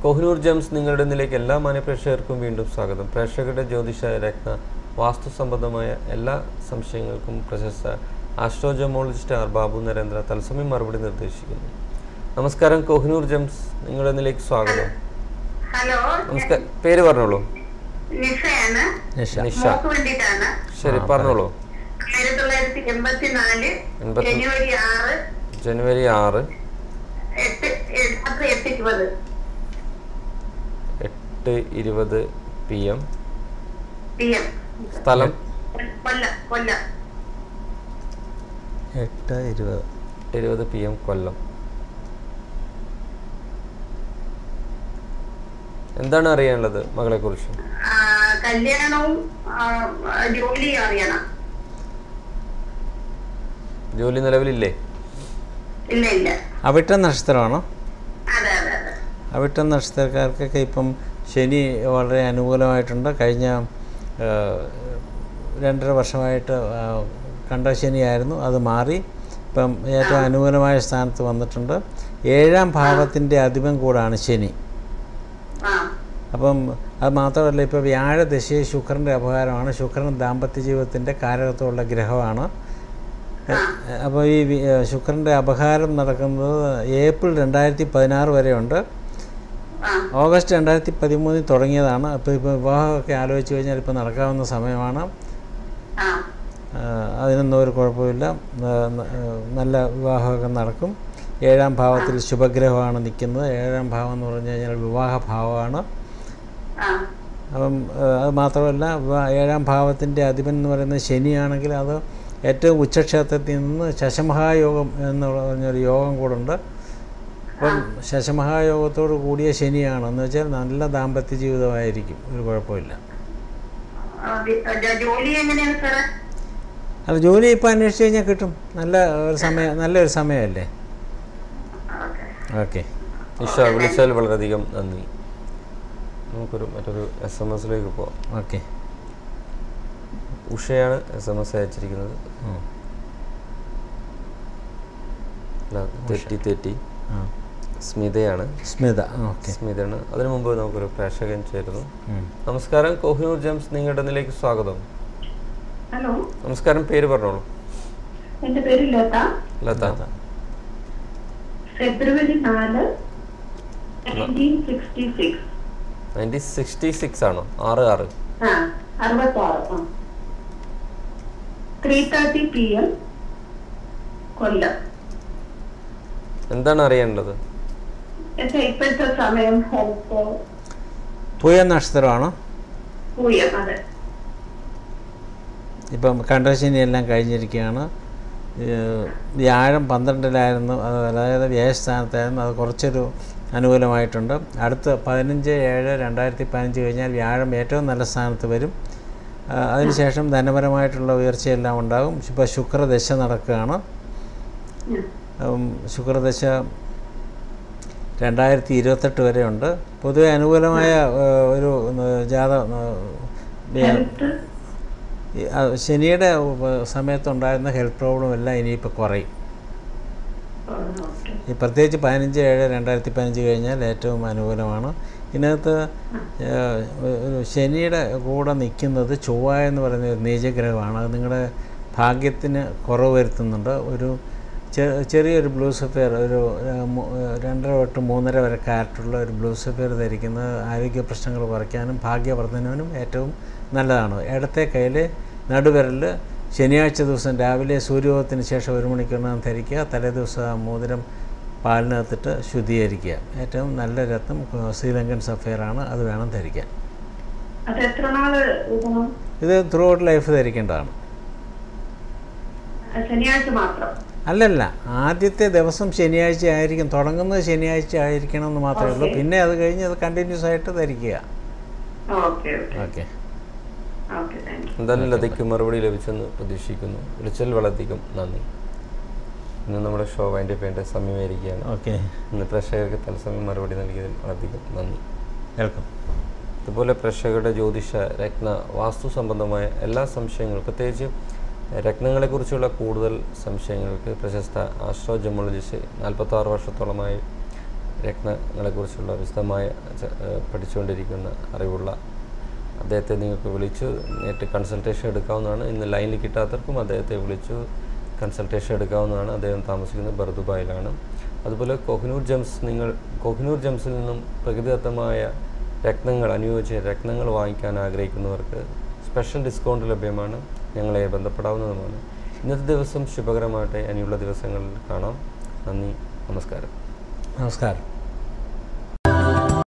Kohinoor gems നിങ്ങളുടെ നിലേക്ക് എല്ലാ മാന്യപ്രേക്ഷകർക്കും വീണ്ടും സ്വാഗതം പ്രേക്ഷകരുടെ ജ്യോതിഷ രത്ന വാസ്തു സംബന്ധമായ എല്ലാ സംശയങ്ങൾക്കും പ്രശസ്ത ആസ്ട്രോജമോളജിസ്റ്റ് ആർ ബാബു നരേന്ദ്ര തത്സമയം മറുപടി നിർദ്ദേശിക്കുന്നു നമസ്കാരം കോഹിനൂർ ജംസ് നിങ്ങളുടെ നിലേക്ക് സ്വാഗതം ഹലോ നമസ്കാരം പേര് പറഞ്ഞോളൂ നിഷയാണ് നിഷ നിഷ മോക്ക് വേണ്ടിയിട്ടാണ് ശരി പറഞ്ഞോളൂ ആയിരത്തി തൊള്ളായിരത്തി എൺപത്തിനാല് എൺപത്തി- ജനുവരി ആറ് ജനുവരി ആറ് എട്ട് എ- രാത്രി എട്ട് ഇരുപത് എട്ട് ഇരുപത് പി എം പി എം സ്ഥലം കൊല്ലം കൊല്ലം എട്ട് ഇരുപത് എട്ട് ഇരുപത് പി എം കൊല്ലം എന്താണ് അറിയാനുള്ളത് മകളെക്കുറിച്ച് ആ, കല്യാണവും ആ, ജോലിയും അറിയണം ജോലി നിലവിലില്ലേ ഇല്ല ഇല്ല അവിട്ട നക്ഷത്രമാണോ അതെ അതെ അതെ അവിട്ട നക്ഷത്രക്കാർക്കൊക്കെ ഇപ്പം ശനി വളരെ അനുകൂലമായിട്ടുണ്ട് കഴിഞ്ഞ ആ, രണ്ടര വർഷമായിട്ട് ആ, കണ്ട ശനിയായിരുന്നു അത് മാറി ഇപ്പം ഏറ്റവും അനുകൂലമായ സ്ഥാനത്ത് വന്നിട്ടുണ്ട് ഏഴാം ഭാവത്തിൻ്റെ അധിപം കൂടാണ് ശനി ആ അപ്പം അത് മാത്രമല്ല ഇപ്പോൾ വ്യാഴദശയെ ശുക്രൻ്റെ അപകാരമാണ് ശുക്രൻ ദാമ്പത്യ ജീവിതത്തിൻ്റെ കാരകത്വമുള്ള ഗ്രഹമാണ് അപ്പോൾ ഈ വി- ഏഹ് ശുക്രൻ്റെ അപഹാരം നടക്കുന്നത് ഏപ്രിൽ രണ്ടായിരത്തി പതിനാറ് വരെയുണ്ട് ആ ഓഗസ്റ്റ് രണ്ടായിരത്തി പതിമൂന്നിൽ തുടങ്ങിയതാണ് അപ്പോൾ ഇപ്പോൾ വിവാഹമൊക്കെ ആലോചിച്ച് കഴിഞ്ഞാൽ ഇപ്പോൾ നടക്കാവുന്ന സമയമാണ് ആ ആഹ് അതിനൊന്നും ഒരു കുഴപ്പമില്ല ആഹ് ന- ആഹ് നല്ല വിവാഹമൊക്കെ നടക്കും ഏഴാം ഭാവത്തിൽ ശുഭഗ്രഹമാണ് നിൽക്കുന്നത് ഏഴാം ഭാവം എന്ന് പറഞ്ഞു കഴിഞ്ഞാൽ വിവാഹ ഭാവമാണ് ആ അപ്പം ഏഹ്, അത് മാത്രമല്ല വ- ഏഴാം ഭാവത്തിൻ്റെ അധിപൻ എന്ന് പറയുന്നത് ശനിയാണെങ്കിൽ അത് ഏറ്റവും ഉച്ചക്ഷേത്രത്തിൽ നിന്ന് ശശമഹായോഗം എന്ന് പറഞ്ഞൊരു യോഗം കൂടുണ്ട് അപ്പം ശശമഹായോഗത്തോട് കൂടിയ ശനിയാണ് എന്ന് വെച്ചാൽ നല്ല ദാമ്പത്യ ജീവിതമായിരിക്കും ഒരു കുഴപ്പമില്ല ആ, വി- ജ- ജോലി എങ്ങനെയാണ് സാറേ അല്ല ജോലി ഇപ്പോൾ അന്വേഷിച്ച് കഴിഞ്ഞാൽ കിട്ടും നല്ല ഒരു സമയം നല്ലൊരു സമയമല്ലേ ഓക്കെ ഓക്കെ നിഷ വിളിച്ചാൽ വളരെയധികം നന്ദി നമുക്കൊരു മറ്റൊരു എസ് എം എസിലേക്ക് പോവാം ഓക്കെ ഉഷയാണ് എസ് എം എസ് അയച്ചിരിക്കുന്നത് അല്ല തെറ്റി തെറ്റി ആ സ്മിതയാണ് സ്മിത ഓക്കെ സ്മിതയാണ് അതിനു മുമ്പ് നമുക്കൊരു പ്രേക്ഷകൻ ചേരുന്നു നമസ്കാരം കോഹിനൂർ ജംസ് നിങ്ങളുടെ നിലേക്ക് സ്വാഗതം ഹലോ നമസ്കാരം പേര് പറഞ്ഞോളൂ എന്റെ പേര് ലത ലത ഫെബ്രുവരി നാല് nineteen sixty six nineteen sixty six ആണോ ആറ് ആറ് ആ അറുപത്താറ് ആ three thirty P M Kollam എന്താണ് അറിയേണ്ടത് എന്റെ ഇപ്പോഴത്തെ സമയം ഹെൽത്ത് പുയ നക്ഷത്രമാണോ പൂയം അതെ ഇപ്പം കണ്ടശനി എല്ലാം കഴിഞ്ഞിരിക്കുകയാണ് ഏഹ് വ്യാഴം പന്ത്രണ്ടിലായിരുന്നു അത് അതായത് വ്യയസ്ഥാനത്തായിരുന്നു അത് കുറച്ചൊരു അനുകൂലമായിട്ടുണ്ട് അടുത്ത പതിനഞ്ച് ഏഴ് രണ്ടായിരത്തി പതിനഞ്ച് കഴിഞ്ഞാൽ വ്യാഴം ഏറ്റവും നല്ല സ്ഥാനത്ത് വരും ആ, അതിനുശേഷം ധനപരമായിട്ടുള്ള ഉയർച്ചയെല്ലാം ഉണ്ടാകും ഇപ്പോൾ ശുക്രദശ നടക്കുകയാണ് ഉം. ഉം, ശുക്രദശ രണ്ടായിരത്തി ഇരുപത്തെട്ട് വരെ ഉണ്ട് പൊതുവെ അനുകൂലമായ ഏഹ്, ഒരു ഏഹ്, ജാത ഏഹ്, ഹെൽത്ത് ഈ, ആ, ശനിയുടെ ഉപ- സമയത്തുണ്ടായിരുന്ന ഹെൽത്ത് പ്രോബ്ലം എല്ലാം ഇനിയിപ്പോൾ കുറയും ഓക്കെ ഈ പ്രത്യേകിച്ച് പതിനഞ്ച് ഏഴ് രണ്ടായിരത്തി പതിനഞ്ച് കഴിഞ്ഞാൽ ഏറ്റവും അനുകൂലമാണ് ഇതിനകത്ത് ഏഹ്, ഒരു ശനിയുടെ കൂടെ നിൽക്കുന്നത് ചൊവ്വ എന്ന് പറയുന്ന ഒരു നീചഗ്രഹമാണ് അത് നിങ്ങളുടെ ഭാഗ്യത്തിന് കുറവ് വരുത്തുന്നുണ്ട് ഒരു ചെ- ചെറിയൊരു ബ്ലൂ സഫിയർ ഒരു ഏഹ്, മു- ഏഹ്, രണ്ടര തൊട്ട് മൂന്നര വരെ കാരറ്റുള്ള ഒരു ബ്ലൂ സഫിയർ ധരിക്കുന്നത് ആരോഗ്യ പ്രശ്നങ്ങൾ കുറയ്ക്കാനും ഭാഗ്യവർദ്ധനവിനും ഏറ്റവും നല്ലതാണ് ഇടത്തെ കയ്യിൽ നടുവിരലിൽ ശനിയാഴ്ച ദിവസം രാവിലെ സൂര്യോദയത്തിന് ശേഷം ഒരു മണിക്കൂറിനകം ധരിക്കുക തലേ ദിവസം ആ മോതിരം പാലിനകത്തിട്ട് ശുദ്ധീകരിക്കുക ഏറ്റവും നല്ല രത്നം ഏഹ്, ശ്രീലങ്കൻ സഫയറാണ് അത് വേണം ധരിക്കാൻ അത് എത്ര നാള് ഇടണം ഇത് ത്രൂ ഔട്ട് ലൈഫ് ധരിക്കേണ്ടതാണ് ശനിയാഴ്ച മാത്രം അല്ലല്ല ആദ്യത്തെ ദിവസം ശനിയാഴ്ച ആയിരിക്കും തുടങ്ങുന്നത് ശനിയാഴ്ച ആയിരിക്കണം എന്ന് മാത്രമേ ഉള്ളൂ Okay. പിന്നെ അത് കഴിഞ്ഞ് അത് കണ്ടിന്യൂസ് ആയിട്ട് ധരിക്കുക okay okay okay okay thank you എന്തായാലും ലതയ്ക്ക് മറുപടി ലഭിച്ചെന്ന് പ്രതീക്ഷിക്കുന്നു വിളിച്ചാൽ വളരെയധികം നന്ദി ഇന്ന് നമ്മുടെ ഷോ അതിൻ്റെ പേണ്ട സമയമായിരിക്കുകയാണ് ഓക്കെ ഇന്ന് പ്രേക്ഷകർക്ക് തത്സമയം മറുപടി നൽകിയതിൽ വളരെയധികം നന്ദി വെൽക്കം അതുപോലെ പ്രേക്ഷകരുടെ ജ്യോതിഷ രത്ന വാസ്തു സംബന്ധമായ എല്ലാ സംശയങ്ങളും പ്രത്യേകിച്ച് രത്നങ്ങളെക്കുറിച്ചുള്ള കൂടുതൽ സംശയങ്ങൾക്ക് പ്രശസ്ത ആസ്ട്രോ ജമോളജിസ്റ്റ് നാൽപ്പത്താറ് വർഷത്തോളമായി രത്നങ്ങളെക്കുറിച്ചുള്ള വിശദമായ ച- ഏഹ് പഠിച്ചുകൊണ്ടിരിക്കുന്ന അറിവുള്ള അദ്ദേഹത്തെ നിങ്ങൾക്ക് വിളിച്ചു നേരിട്ട് കൺസൾട്ടേഷൻ എടുക്കാവുന്നതാണ് ഇന്ന് ലൈനിൽ കിട്ടാത്തവർക്കും അദ്ദേഹത്തെ വിളിച്ചു കൺസൾട്ടേഷൻ എടുക്കാവുന്നതാണ് അദ്ദേഹം താമസിക്കുന്നത് ബർദുബായിലാണ് അതുപോലെ കോഹിനൂർ ജംസ് നിങ്ങൾ കോഹിനൂർ ജംസിൽ നിന്നും പ്രകൃതിദത്തമായ രത്നങ്ങൾ അനുയോജ്യ രത്നങ്ങൾ വാങ്ങിക്കാൻ ആഗ്രഹിക്കുന്നവർക്ക് സ്പെഷ്യൽ ഡിസ്കൗണ്ട് ലഭ്യമാണ് ഞങ്ങളെ ബന്ധപ്പെടാവുന്നതുമാണ് ഇന്നത്തെ ദിവസം ശുഭകരമാകട്ടെ ഇനിയുള്ള ദിവസങ്ങളിൽ കാണാം നന്ദി നമസ്കാരം നമസ്കാരം